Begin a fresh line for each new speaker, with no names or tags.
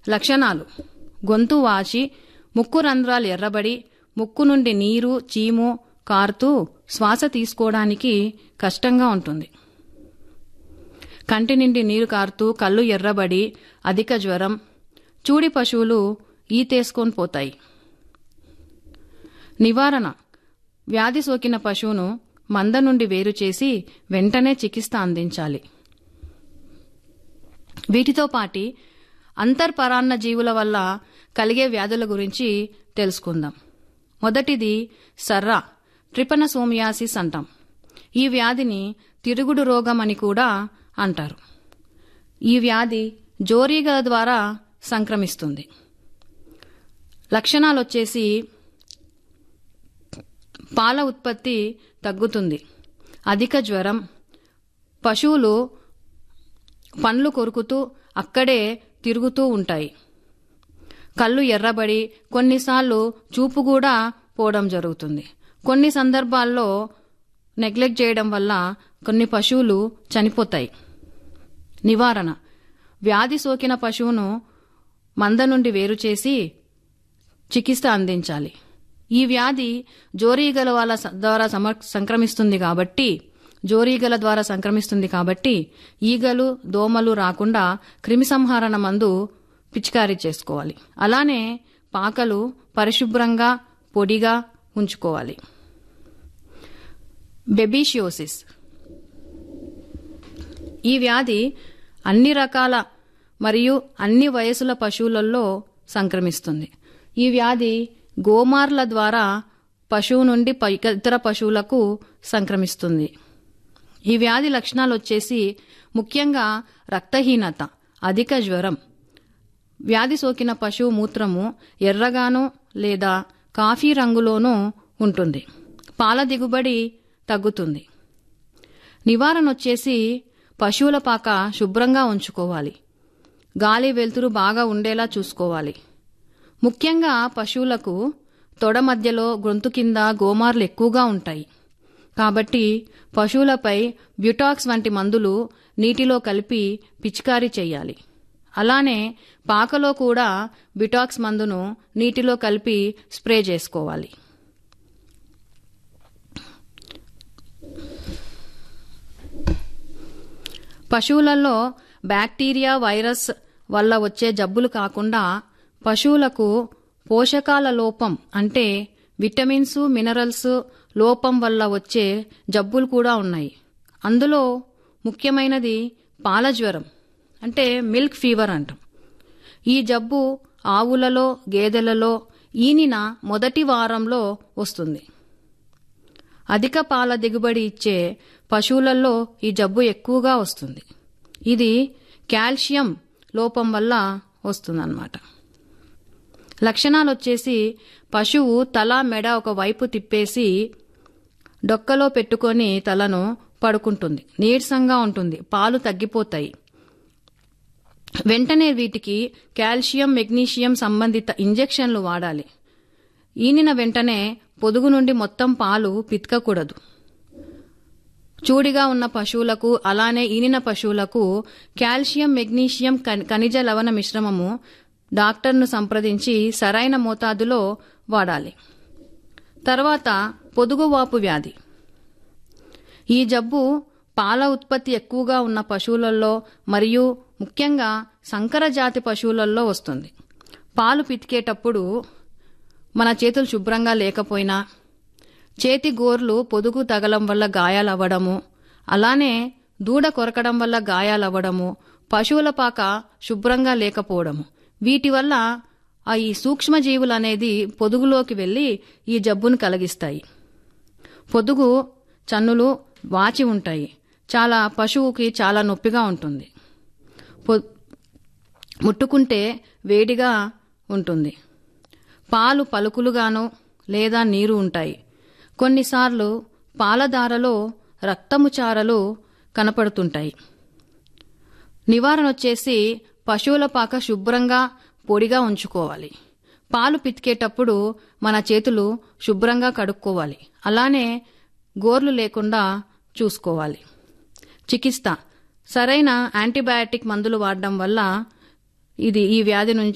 లక్షణాలు గొంతు వాచి ముక్కు రంధ్రాలు ఎర్రబడి ముక్కు నుండి నీరు చీము కారుతూ శ్వాస తీసుకోవడానికి కష్టంగా ఉంటుంది కంటి నుండి నీరు కారుతూ కళ్ళు ఎర్రబడి అధిక జ్వరం చూడి పశువులు ఈతేసుకొని పోతాయి నివారణ వ్యాధి సోకిన పశువును మంద నుండి వేరు చేసి వెంటనే చికిత్స అందించాలి వీటితో పాటి అంతర్పరాన్న జీవుల వల్ల కలిగే వ్యాధుల గురించి తెలుసుకుందాం మొదటిది సర్రా ట్రిపనసోమియాసిస్ అంటాం ఈ వ్యాధిని తిరుగుడు రోగం అని కూడా అంటారు ఈ వ్యాధి జోరీగల ద్వారా సంక్రమిస్తుంది లక్షణాలు వచ్చేసి పాల ఉత్పత్తి తగ్గుతుంది అధిక జ్వరం పశువులు పండ్లు కొరుకుతూ అక్కడే తిరుగుతూ ఉంటాయి కళ్ళు ఎర్రబడి కొన్నిసార్లు చూపు కూడా పోవడం జరుగుతుంది కొన్ని సందర్భాల్లో నెగ్లెక్ట్ చేయడం వల్ల కొన్ని పశువులు చనిపోతాయి నివారణ వ్యాధి సోకిన పశువును మంద నుండి వేరు చేసి చికిత్స అందించాలి ఈ వ్యాధి జోరీగల వాళ్ళ స- ద్వారా సమ- సంక్రమిస్తుంది కాబట్టి జోరీగల ద్వారా సంక్రమిస్తుంది కాబట్టి ఈగలు దోమలు రాకుండా క్రిమిసంహారణ మందు పిచికారీ చేసుకోవాలి అలానే పాకలు పరిశుభ్రంగా పొడిగా ఉంచుకోవాలి బెబీషియోసిస్ ఈ వ్యాధి అన్ని రకాల మరియు అన్ని వయసుల పశువులలో సంక్రమిస్తుంది ఈ వ్యాధి గోమార్ల ద్వారా పశువు నుండి ప- ఇతర పశువులకు సంక్రమిస్తుంది ఈ వ్యాధి లక్షణాలు వచ్చేసి ముఖ్యంగా రక్తహీనత అధిక జ్వరం వ్యాధి సోకిన పశువు మూత్రము ఎర్రగాను లేదా కాఫీ రంగులోనూ ఉంటుంది పాల దిగుబడి తగ్గుతుంది నివారణ వచ్చేసి పశువుల పాక శుభ్రంగా ఉంచుకోవాలి గాలి వెలుతురు బాగా ఉండేలా చూసుకోవాలి ముఖ్యంగా పశువులకు తొడ మధ్యలో గొంతు కింద గోమార్లు ఎక్కువగా ఉంటాయి కాబట్టి పశువులపై బ్యూటాక్స్ వంటి మందులు నీటిలో కలిపి పిచికారీ చేయాలి అలానే పాకలో కూడా బ్యూటాక్స్ మందును నీటిలో కలిపి స్ప్రే చేసుకోవాలి పశువులలో బ్యాక్టీరియా వైరస్ వల్ల వచ్చే జబ్బులు కాకుండా పశువులకు పోషకాల లోపం అంటే విటమిన్స్ మినరల్స్ లోపం వల్ల వచ్చే జబ్బులు కూడా ఉన్నాయి అందులో ముఖ్యమైనది పాల జ్వరం అంటే మిల్క్ ఫీవర్ అంటాం ఈ జబ్బు ఆవులలో గేదెలలో ఈనిన మొదటి వారంలో వస్తుంది అధిక పాల దిగుబడి ఇచ్చే పశువులలో ఈ జబ్బు ఎక్కువగా వస్తుంది ఇది కాల్షియం లోపం వల్ల వస్తుందన్నమాట లక్షణాలు వచ్చేసి పశువు తల మెడ ఒక వైపు తిప్పేసి డొక్కలో పెట్టుకొని తలను పడుకుంటుంది నీరసంగా ఉంటుంది పాలు తగ్గిపోతాయి వెంటనే వీటికి కాల్షియం మెగ్నీషియం సంబంధిత ఇంజెక్షన్లు వాడాలి ఈనిన వెంటనే పొదుగు నుండి మొత్తం పాలు పితకకూడదు చూడిగా ఉన్న పశువులకు అలానే ఈనిన పశువులకు కాల్షియం మెగ్నీషియం ఖని- ఖనిజ లవణ మిశ్రమము డాక్టర్ను సంప్రదించి సరైన మోతాదులో వాడాలి తర్వాత పొదుగువాపు వ్యాధి ఈ జబ్బు పాల ఉత్పత్తి ఎక్కువగా ఉన్న పశువులలో మరియు ముఖ్యంగా సంకర జాతి పశువులలో వస్తుంది పాలు పితికేటప్పుడు మన చేతులు శుభ్రంగా లేకపోయినా చేతి గోర్లు పొదుగు తగలం వల్ల గాయాలవ్వడము అలానే దూడ కొరకడం వల్ల గాయాలవ్వడము పశువుల పాక శుభ్రంగా లేకపోవడము వీటి వల్ల ఆ ఈ సూక్ష్మజీవులు అనేది పొదుగులోకి వెళ్ళి ఈ జబ్బును కలిగిస్తాయి పొదుగు చన్నులు వాచి ఉంటాయి చాలా పశువుకి చాలా నొప్పిగా ఉంటుంది పొ- ముట్టుకుంటే వేడిగా ఉంటుంది పాలు పలుకులుగాను లేదా నీరు ఉంటాయి కొన్నిసార్లు పాలధారలో రక్తము చారలు కనపడుతుంటాయి నివారణ వచ్చేసి పశువుల పాక శుభ్రంగా పొడిగా ఉంచుకోవాలి పాలు పితికేటప్పుడు మన చేతులు శుభ్రంగా కడుక్కోవాలి అలానే గోర్లు లేకుండా చూసుకోవాలి చికిత్స సరైన యాంటీబయాటిక్ మందులు వాడడం వల్ల ఇది ఈ వ్యాధి నుంచి